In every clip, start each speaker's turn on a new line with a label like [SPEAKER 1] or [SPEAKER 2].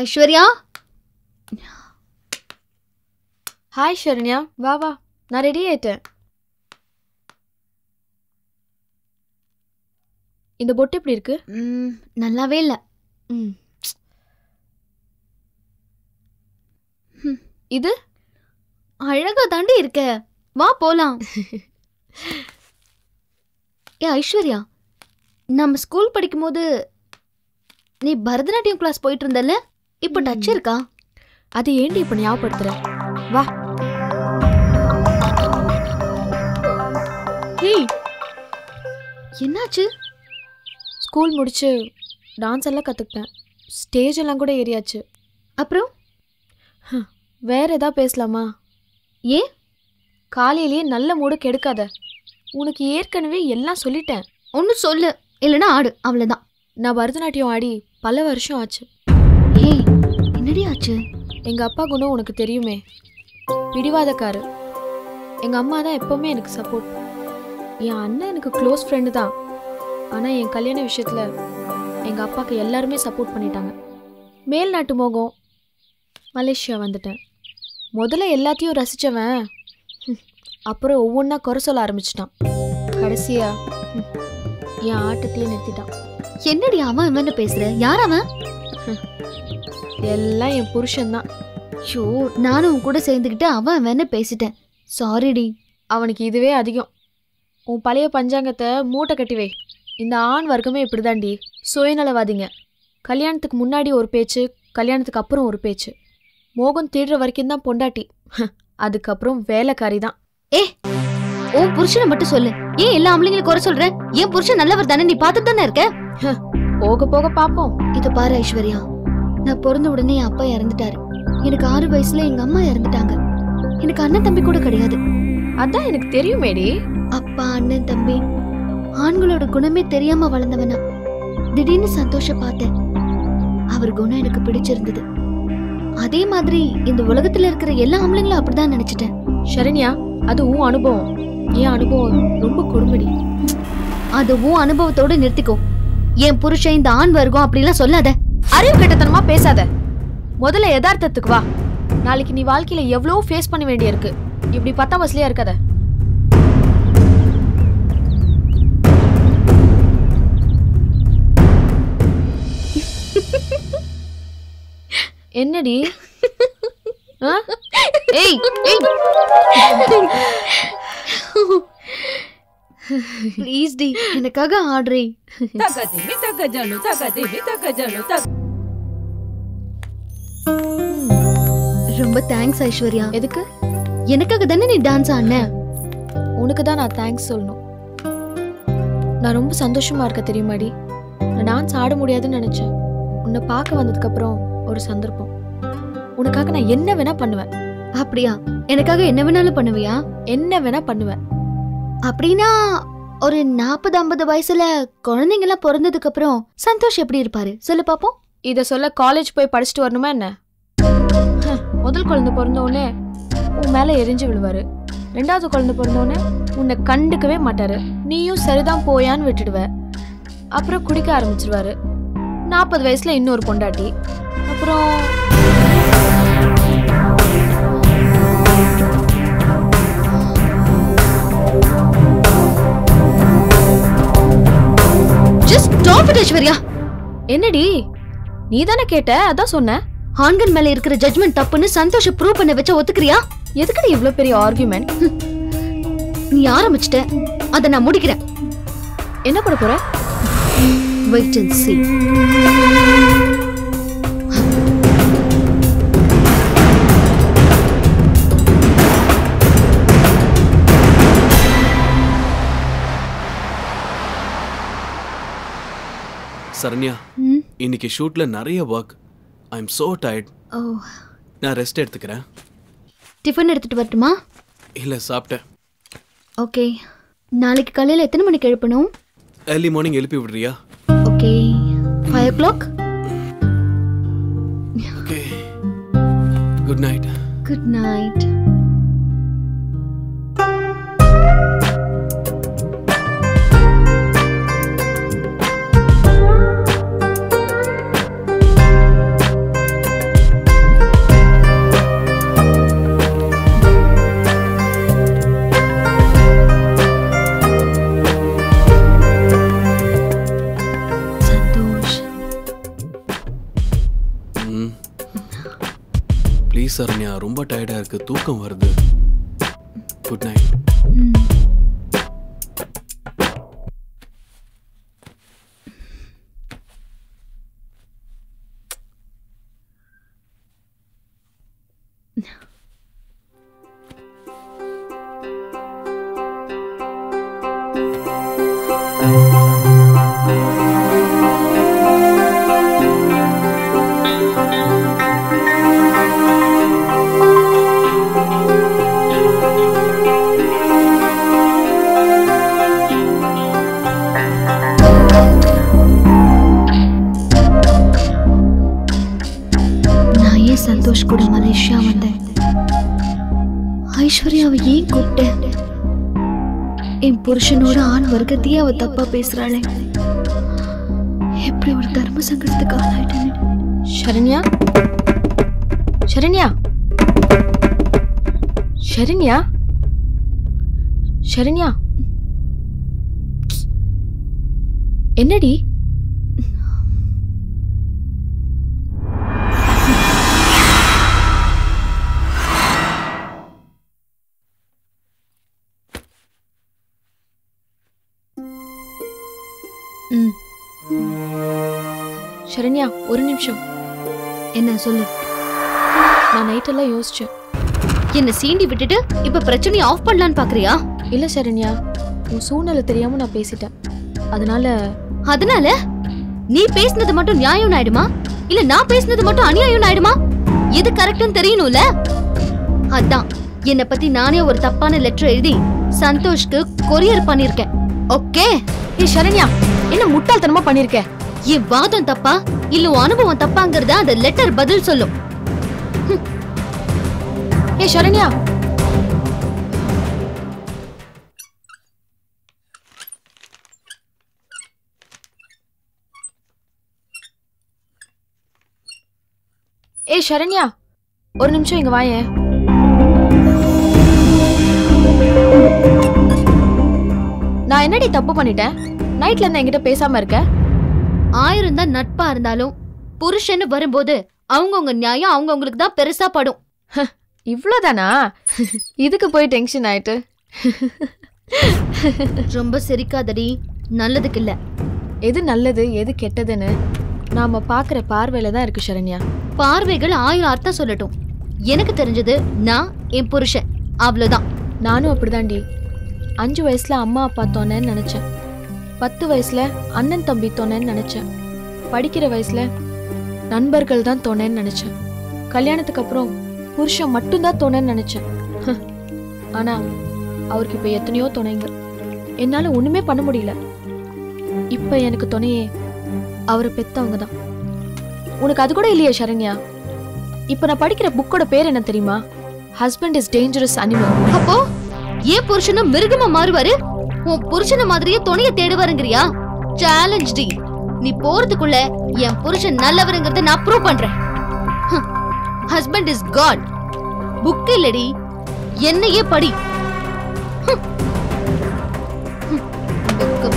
[SPEAKER 1] Aishwarya
[SPEAKER 2] hi Sharanya வா வா நான் ரெடி ஆயிட்டேன் இந்த பொட்டு எப்படி இருக்கு
[SPEAKER 1] ம், நல்லாவே இல்ல
[SPEAKER 2] ம் இது
[SPEAKER 1] அழகா தாண்டி இருக்க வா போலாம் ஏ ஐஸ்வர்யா நம்ம ஸ்கூல் படிக்கும்போது நீ பரதநாட்டியம் கிளாஸ் போயிட்டு இருந்தல்ல இப்போ
[SPEAKER 2] ம்.
[SPEAKER 1] டச் இருக்கா
[SPEAKER 2] அது ஏண்டி இப்ப ஞாபகப்படுத்துற வா ஏய்
[SPEAKER 1] என்னாச்சு
[SPEAKER 2] ஸ்கூல் முடிச்சு டான்ஸ் எல்லாம் கற்றுக்கிட்டேன் ஸ்டேஜ் எல்லாம் கூட ஏறியாச்சு
[SPEAKER 1] அப்புறம்
[SPEAKER 2] வேற ஏதா பேசலாமா
[SPEAKER 1] ஏன்
[SPEAKER 2] காலையிலேயே நல்ல மூடு கெடுக்காத உனக்கு ஏற்கனவே எல்லாம் சொல்லிட்டேன்
[SPEAKER 1] ஒன்னு சொல்லு இல்லைன்னா ஆடு அவ்வளவுதான்
[SPEAKER 2] நான் பரதநாட்டியம் ஆடி பல வருஷம் ஆச்சு
[SPEAKER 1] ஏய் என்னடி ஆச்சு
[SPEAKER 2] எங்க அப்பா குணம் உனக்கு தெரியுமே பிடிவாதக்காரு எங்க அம்மா தான் எப்பவுமே எனக்கு சப்போர்ட் என் அண்ணன் எனக்கு க்ளோஸ் ஃப்ரெண்டு தான் ஆனா என் கல்யாண விஷயத்துல எங்க அப்பாக்கு எல்லாருமே சப்போர்ட் பண்ணிட்டாங்க மேல்நாட்டு மோகம் மலேசியா வந்துட்டேன் முதல்ல எல்லாத்தையும் ரசிச்சவன் ஹம், அப்புறம் ஒவ்வொன்றா குறை சொல்ல ஆரம்பிச்சிட்டான் கடைசியா ஹம், என் ஆட்டத்தையே நிறுத்திட்டான்
[SPEAKER 1] என்னடி அவன் இவன்னு பேசுற யார் அவன்
[SPEAKER 2] எல்லாம் என் புருஷன்தான்
[SPEAKER 1] ஷோ நானும் உன் கூட சேர்ந்துக்கிட்டு அவன் அவன்னு பேசிட்டேன் சாரிடி
[SPEAKER 2] அவனுக்கு இதுவே அதிகம் உன் பழைய பஞ்சாங்கத்தை மூட்டை கட்டி வை இந்த ஆண் வர்க்கமே இப்படிதாண்டி சுயநலவாதிங்க கல்யாணத்துக்கு முன்னாடி ஒரு பேச்சு கல்யாணத்துக்கு அப்புறம் ஒரு பேச்சு மோகம் தேடுற வரைக்கும் தான் பொண்டாட்டி அதுக்கப்புறம் வேலைக்காரி தான்
[SPEAKER 1] உன் புருஷனை மட்டும் சொல்லு ஏன் எல்லா ஆம்பளைங்களும் குறை சொல்ற என் புருஷன் நல்லவர் தானே நீ பார்த்துட்டு தானே இருக்க
[SPEAKER 2] போக போக பார்ப்போம்
[SPEAKER 1] இத பாரு ஐஸ்வர்யா நான் பிறந்த உடனே என் அப்பா இறந்துட்டாரு எனக்கு ஆறு வயசுல எங்க அம்மா இறந்துட்டாங்க எனக்கு அண்ணன் தம்பி கூட கிடையாது
[SPEAKER 2] அதான் எனக்கு தெரியுமேடி
[SPEAKER 1] அப்பா அண்ணன் தம்பி ஆண்களோட குணமே தெரியாம வளர்ந்தவனா திடீர்னு சந்தோஷ பார்த்தேன் அவர் குணம் எனக்கு பிடிச்சிருந்தது அதே மாதிரி இந்த உலகத்துல இருக்கிற எல்லா ஆம்பளைங்களும் அப்படிதான் நினைச்சிட்டேன்
[SPEAKER 2] ஷரண்யா அது உன் அனுபவம் என் அனுபவம் ரொம்ப கொடுமடி
[SPEAKER 1] அது உன் அனுபவத்தோட நிறுத்திக்கோ என் புருஷன் இந்த ஆண் வர்க்கம் அப்படிலாம் சொல்லாத
[SPEAKER 2] அறிவு கெட்டத்தனமா பேசாத முதல்ல யதார்த்தத்துக்கு வா நாளைக்கு நீ வாழ்க்கையில எவ்வளோ ஃபேஸ் பண்ண வேண்டியிருக்கு இப்படி பத்தாம் வயசுலயா இருக்காத என்னடி ஆ? ஏய் ஏய்
[SPEAKER 1] ப்ளீஸ் டி எனக்காக ஆடுறே
[SPEAKER 3] Takadimi takajanu takadimi takajanu tak
[SPEAKER 1] ரொம்ப தேங்க்ஸ் ஐஸ்வர்யா
[SPEAKER 2] எதுக்கு
[SPEAKER 1] எனக்காக தானே நீ டான்ஸ் ஆடின
[SPEAKER 2] உனக்கு தான் நான் தேங்க்ஸ் சொல்லணும் நான் ரொம்ப சந்தோஷமா இருக்க தெரியுமாடி நான் டான்ஸ் ஆட முடியாதுன்னு நினைச்சேன் உன்னை பார்க்க வந்ததுக்கு அப்புறம் ஒரு சந்தர்ப்பம் உனக்காக நான் என்ன வேணா பண்ணுவேன்
[SPEAKER 1] அப்படியா எனக்காக என்ன வேணாலும் பண்ணுவியா
[SPEAKER 2] என்ன வேணா பண்ணுவேன்
[SPEAKER 1] அப்படின்னா ஒரு நாற்பது ஐம்பது வயசுல குழந்தைங்க எல்லாம் பிறந்ததுக்கு அப்புறம் சந்தோஷ் எப்படி இருப்பாரு சொல்லு பாப்போம்
[SPEAKER 2] இத சொல்ல காலேஜ் போய் படிச்சுட்டு வரணுமா என்ன ஹ, முதல் குழந்தை பிறந்த உடனே உன் மேல எரிஞ்சு விழுவாரு ரெண்டாவது குழந்தை பிறந்த உடனே உன்னை கண்டுக்கவே மாட்டாரு நீயும் சரிதான் போயான்னு விட்டுடுவ அப்புறம் குடிக்க ஆரம்பிச்சிருவாரு நாற்பது வயசுல இன்னொரு பொண்டாட்டி அப்புறம்
[SPEAKER 1] ஜஸ்ட் ஸ்டாப் இட் ஐஸ்வர்யா
[SPEAKER 2] என்னடி நீ தானே கேட்ட அதான் சொன்ன
[SPEAKER 1] ஆண்கள் மேல இருக்கிற ஜட்மெண்ட் தப்புன்னு சந்தோஷ ப்ரூவ் பண்ண வச்ச ஒத்துக்கிறியா
[SPEAKER 2] எதுக்குடி இவ்வளோ பெரிய ஆர்கியூமெண்ட்
[SPEAKER 1] நீ ஆரம்பிச்சிட்ட அதை நான் முடிக்கிறேன்
[SPEAKER 2] என்ன பண்ண போற
[SPEAKER 1] வெயிட் அண்ட் see
[SPEAKER 4] சரண்யா
[SPEAKER 1] ம்
[SPEAKER 4] இன்னைக்கு ஷூட்ல நிறைய work I am so tired
[SPEAKER 1] oh
[SPEAKER 4] நான் ரெஸ்ட் எடுத்துக்கிறேன்
[SPEAKER 1] டிஃபன் எடுத்துட்டு வரட்டுமா
[SPEAKER 4] இல்லை சாப்பிட்டேன்
[SPEAKER 1] ஓகே நாளைக்கு காலையில எத்தனை மணிக்கு எழுப்பணும்
[SPEAKER 4] ஏர்லி மார்னிங் எழுப்பி விடுறியா
[SPEAKER 1] okay five o'clock
[SPEAKER 4] okay good night
[SPEAKER 1] good night
[SPEAKER 4] please Saranya ரொம்ப டயர்டா இருக்கு தூக்கம் வருது குட் நைட்
[SPEAKER 1] ம். நான் ஏன் சந்தோஷ் கூட மலேசியா வந்தேன் ஐஸ்வர்யாவை ஏன் கூப்பிட்டேன் என் புருஷனோட ஆண் வர்க்கத்தையே அவ தப்பா பேசுறாளே எப்படி ஒரு தர்ம சங்கடத்துக்கு ஆளாயிட்டேன்னு
[SPEAKER 2] சரண்யா சரண்யா சரண்யா சரண்யா என்னடி ம் சரண்யா ஒரு நிமிஷம்
[SPEAKER 1] என்ன சொல்லு
[SPEAKER 2] நான் நைட்டெல்லாம் யோசிச்சேன்
[SPEAKER 1] என்ன சீண்டி விட்டுட்டு இப்ப பிரச்சனையை ஆஃப் பண்ணலான்னு பாக்குறியா
[SPEAKER 2] இல்லை சரண்யா உன் சூழ்நிலை தெரியாம நான் பேசிட்டேன் அதனால
[SPEAKER 1] அதனால நீ பேசுனது மட்டும் நியாயம் ஆயிடுமா இல்ல நான் பேசுனது மட்டும் அநியாயம் ஆயிடுமா எது கரெக்ட்னு தெரியணும்ல அதான் என்ன பத்தி நானே ஒரு தப்பான லெட்டர் எழுதி சந்தோஷ்க்கு கொரியர் பண்ணிருக்கேன் ஓகே
[SPEAKER 2] ஏய் சரண்யா என்ன முட்டாள்தனமா பண்ணிருக்க
[SPEAKER 1] என் வாதம் தப்பா இல்ல உன் அனுபவம் தப்பாங்கறத அந்த லெட்டர் பதில் சொல்லும்
[SPEAKER 2] ஏய் சரண்யா ஏய் சரண்யா ஒரு நிமிஷம் இங்க வாயேன் நான் என்னடி தப்பு பண்ணிட்டேன் நைட்ல என்ன என்கிட்ட பேசாம இருக்க
[SPEAKER 1] ஆயிரம் தான் நட்பா இருந்தாலும் புருஷன்னு வரும்போது அவங்கவங்க நியாயம் அவங்கவங்களுக்கு தான் பெருசா படும்
[SPEAKER 2] இவ்வளோதானா இதுக்கு போய் டென்ஷன் ஆயிட்டு
[SPEAKER 1] ரொம்ப சிரிக்காதடி நல்லதுக்கு இல்ல
[SPEAKER 2] எது நல்லது எது கெட்டதுன்னு நாம பாக்குற பார்வையில தான் இருக்கு சரண்யா
[SPEAKER 1] பார்வைகள் ஆயிரம் அர்த்தம் சொல்லட்டும் எனக்கு தெரிஞ்சது நான் என் புருஷன் அவ்வளவுதான்
[SPEAKER 2] நானும் அப்படிதான்டி அஞ்சு வயசுல அம்மா அப்பா தோணேன்னு நினைச்சேன் பத்து வயசுல அண்ணன் தம்பி தோணேன்னு நினைச்சேன் படிக்கிற வயசுல நண்பர்கள் தான் தோணேன்னு நினைச்சேன் கல்யாணத்துக்கு அப்புறம் புருஷன் மட்டும்தான் தோணேன்னு நினைச்சேன் ஹ். ஆனா அவருக்கு இப்ப எத்தனையோ துணைங்க என்னால ஒண்ணுமே பண்ண முடியல இப்ப எனக்கு துணையே அவரை பெத்தவங்க தான் உனக்கு அது கூட இல்லையா சரண்யா இப்ப நான் படிக்கிற புக்கோட பேர் என்ன தெரியுமா ஹஸ்பண்ட் இஸ் டேஞ்சரஸ் அனிமல்
[SPEAKER 1] அப்போ ஏன் புருஷனும் மிருகமா மாறுவாரு உன் புருஷன மாதிரியே துணைய தேடுவாருங்கிறியா சேலஞ்ச் டி நீ போறதுக்குள்ள என் புருஷன் நல்லவருங்கிறத நான் ப்ரூவ் பண்றேன் ஹஸ்பண்ட் இஸ் காட் புக் இல்லடி என்னையே படி ஹம். ஹம். வெக்கம்.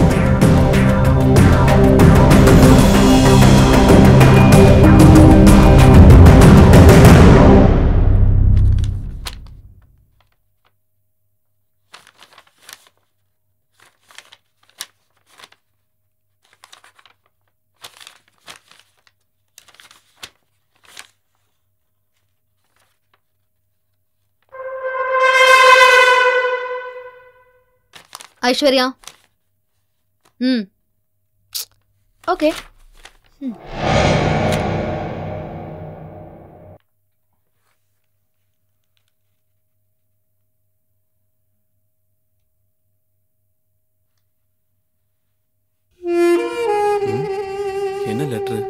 [SPEAKER 1] ஐஸ்வர்யா ம்
[SPEAKER 2] ஓகே
[SPEAKER 4] என்ன லெட்ரு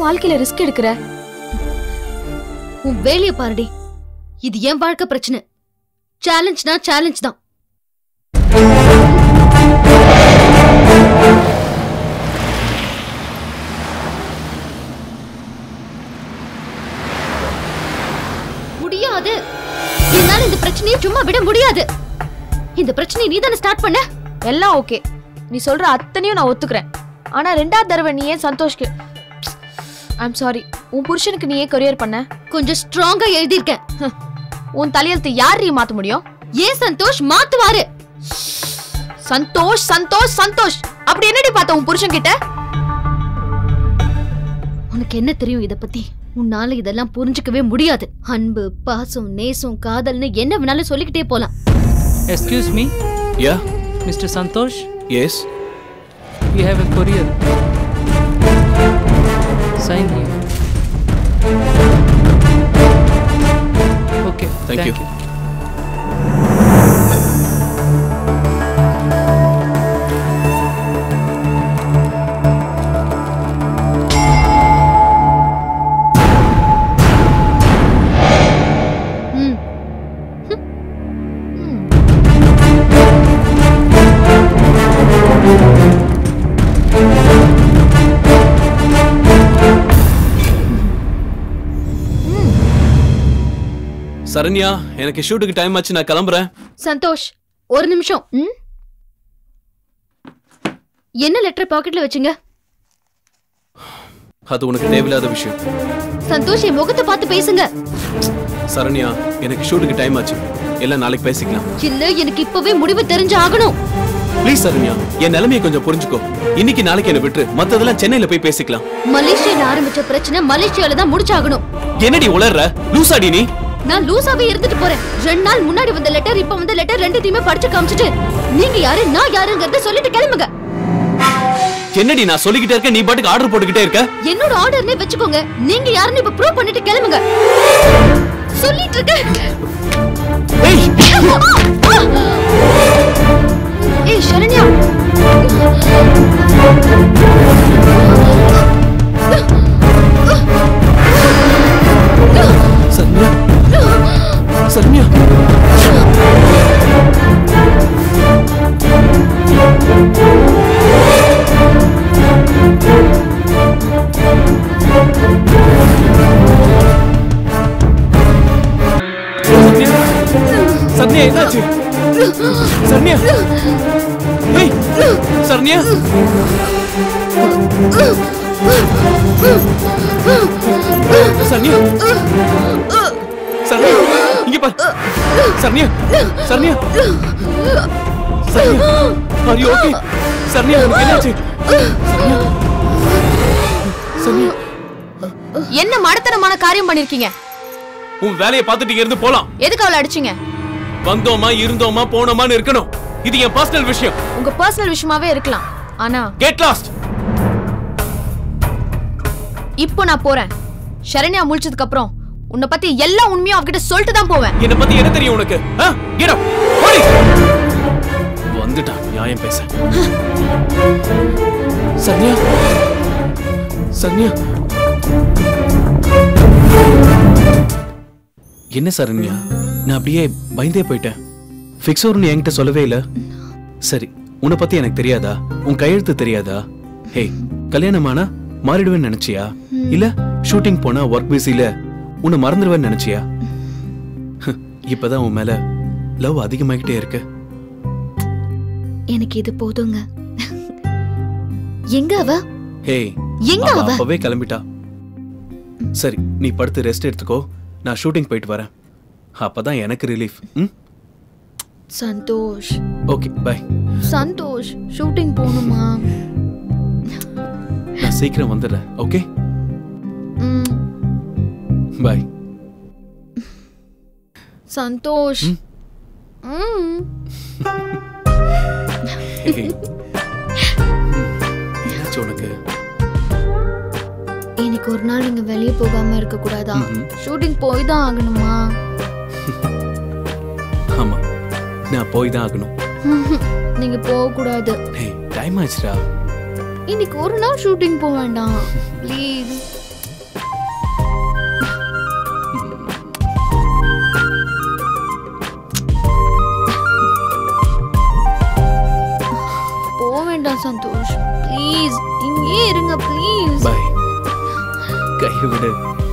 [SPEAKER 2] வாழ்க்கையில ரிஸ்க் எடுக்கிற
[SPEAKER 1] உன் வேலைய பாருடி இது என் வாழ்க்கை பிரச்சனை சேலஞ்ச்னா சேலஞ்ச் தான் முடியாது என்னால இந்த பிரச்சனையை சும்மா விட முடியாது இந்த பிரச்சனையை நீ தானே ஸ்டார்ட் பண்ண
[SPEAKER 2] எல்லாம் ஓகே நீ சொல்ற அத்தனையும் நான் ஒத்துக்கிறேன் ஆனா ரெண்டாவது தடவை நீ ஏன் சந்தோஷ்க்கு ஐம் சாரி உன் புருஷனுக்கு நீ ஏன் கொரியர் பண்ண
[SPEAKER 1] கொஞ்சம் ஸ்ட்ராங்கா எழுதியிருக்கேன்
[SPEAKER 2] உன் தலையெழுத்து யார் நீ மாத்த முடியும்
[SPEAKER 1] ஏன் சந்தோஷ் மாத்துவாரு
[SPEAKER 2] சந்தோஷ் சந்தோஷ் சந்தோஷ் அப்படி என்னடி பார்த்த உன் புருஷன் கிட்ட
[SPEAKER 1] உனக்கு என்ன தெரியும் இத பத்தி உன்னால இதெல்லாம் புரிஞ்சுக்கவே முடியாது அன்பு பாசம் நேசம் காதல்னு என்ன வேணாலும் சொல்லிக்கிட்டே போலாம்
[SPEAKER 5] Excuse me,
[SPEAKER 4] yeah
[SPEAKER 5] Mr. Santosh.
[SPEAKER 4] Yes
[SPEAKER 5] We have a courier. Sign here. Okay.
[SPEAKER 4] Thank you.
[SPEAKER 1] ம்
[SPEAKER 4] சரண்யா எனக்கு ஷூட்டுக்கு டைம் ஆச்சு நான் கிளம்புறேன்
[SPEAKER 1] சந்தோஷ் ஒரு நிமிஷம் ம் என்ன லெட்டர் பாக்கெட்ல வச்சுங்க
[SPEAKER 4] அது உனக்கு தேவையில்லாத விஷயம்
[SPEAKER 1] சந்தோஷ் என் முகத்தை பார்த்து பேசுங்க
[SPEAKER 4] சரண்யா எனக்கு ஷூட்டுக்கு டைம் ஆச்சு எல்லாம் நாளைக்கு பேசிக்கலாம்
[SPEAKER 1] இல்ல எனக்கு இப்பவே முடிவு தெரிஞ்சு ஆகணும்
[SPEAKER 4] ப்ளீஸ் சரண்யா என் நிலைமையை கொஞ்சம் புரிஞ்சுக்கோ இன்னைக்கு நாளைக்கு என்ன விட்டு மத்ததெல்லாம் சென்னையில போய் பேசிக்கலாம்
[SPEAKER 1] மலேசியால ஆரம்பிச்ச பிரச்சனை மலேசியால தான் முடிச்சாகணும்
[SPEAKER 4] என்னடி உளர்ற லூசாடி நீ
[SPEAKER 1] நான் லூசாவே இருந்துட்டு போறேன் ரெண்டு நாள் முன்னாடி வந்த லெட்டர் இப்ப வந்த லெட்டர் ரெண்டுத்தையுமே படிச்சு காமிச்சிட்டு நீங்க யாரு நான் யாருங்கறத சொல்லிட்டு கிளம்புங்க
[SPEAKER 4] என்னடி நான் சொல்லிக்கிட்டே இருக்கேன் நீ பாட்டுக்கு ஆர்டர் போட்டுக்கிட்டே இருக்க
[SPEAKER 1] என்னோட ஆர்டர்னே வச்சுக்கோங்க நீங்க யாருன்னு இப்ப ப்ரூவ் பண்ணிட்டு கிளம்புங்க சொல்லிட்டு இருக்கேன்
[SPEAKER 4] ஏய்
[SPEAKER 1] ஏய் சரண்யா
[SPEAKER 4] சரண்யா சரண்யா சரண்யா சரண்யா என்னாச்சு சரண்யா ஏய் சரண்யா சரண்யா சரண்யா இங்க பாரு Saranya Saranya Saranya are you okay Saranya உனக்கு என்னாச்சு சரண்யா சரண்யா
[SPEAKER 2] என்ன மடத்தனமான காரியம் பண்ணிருக்கீங்க
[SPEAKER 4] உன் வேலையை பார்த்துட்டு இங்க இருந்து போலாம்
[SPEAKER 2] எதுக்கு அவளை அடிச்சீங்க
[SPEAKER 4] வந்தோமா இருந்தோமா போனோமான்னு இருக்கணும் இது என் பர்சனல் விஷயம்
[SPEAKER 2] உங்க பர்சனல் விஷயமாவே இருக்கலாம் ஆனா
[SPEAKER 4] கெட் லாஸ்ட்
[SPEAKER 2] இப்போ நான் போறேன் சரண்யா முழிச்சதுக்கு அப்புறம் உன்னை பத்தி எல்லா உண்மையும் அவகிட்ட சொல்லிட்டு தான் போவேன்
[SPEAKER 4] என்ன பத்தி என்ன தெரியும் உனக்கு ஆ? Get up. ஓடி. வந்துட்டான் நியாயம் பேச சன்யா சன்யா என்ன சரண்யா நான் அப்படியே பயந்தே போயிட்டேன் ஃபிக்ஸோர்னு என்கிட்ட சொல்லவே இல்ல சரி உன்னை பத்தி எனக்கு தெரியாதா உன் கையெழுத்து தெரியாதா ஹே கல்யாணமானா மாறிடுவேன்னு நினைச்சியா இல்ல ஷூட்டிங் போனா ஒர்க் பிஸில உன்னை மறந்துடுவேன்னு நினைச்சியா இப்பதான் உன் மேல லவ் அதிகமாகிட்டே இருக்கு
[SPEAKER 1] எனக்கு இது போதுங்க எங்க அவ
[SPEAKER 4] ஹே
[SPEAKER 1] எங்க
[SPEAKER 4] அவ
[SPEAKER 1] அவ
[SPEAKER 4] அப்பவே கிளம்பிட்டா சரி நீ படுத்து ரெஸ்ட் எடுத்துக்கோ நான் ஷூட்டிங் போயிட்டு வரேன் அப்பதான் எனக்கு ரிலீஃப் ம்
[SPEAKER 1] Santosh
[SPEAKER 4] okay bye
[SPEAKER 1] Santosh shooting போகணுமா
[SPEAKER 4] நான் சீக்கிரம் வந்துடுறேன் ஓகே
[SPEAKER 1] ம்,
[SPEAKER 4] பை
[SPEAKER 1] சந்தோஷ்
[SPEAKER 4] ம்.
[SPEAKER 1] ம்.
[SPEAKER 4] என்னாச்சு உனக்கு
[SPEAKER 1] இன்னைக்கு ஒரு நாள் நீங்க வெளியே போகாம இருக்க கூடாதா
[SPEAKER 4] ம்ஹும்.
[SPEAKER 1] ஷூட்டிங் போய் தான் ஆகணுமா
[SPEAKER 4] ஆமா நான் போய் தான் ஆகணும்
[SPEAKER 1] ம்ஹும். நீங்க போக கூடாது
[SPEAKER 4] ஹே டைம் ஆச்சுடா
[SPEAKER 1] இன்னைக்கு ஒரு நாள் ஷூட்டிங் போக வேண்டாம் ப்ளீஸ் விட்டுருங்க ப்ளீஸ்
[SPEAKER 4] பை கையை விடு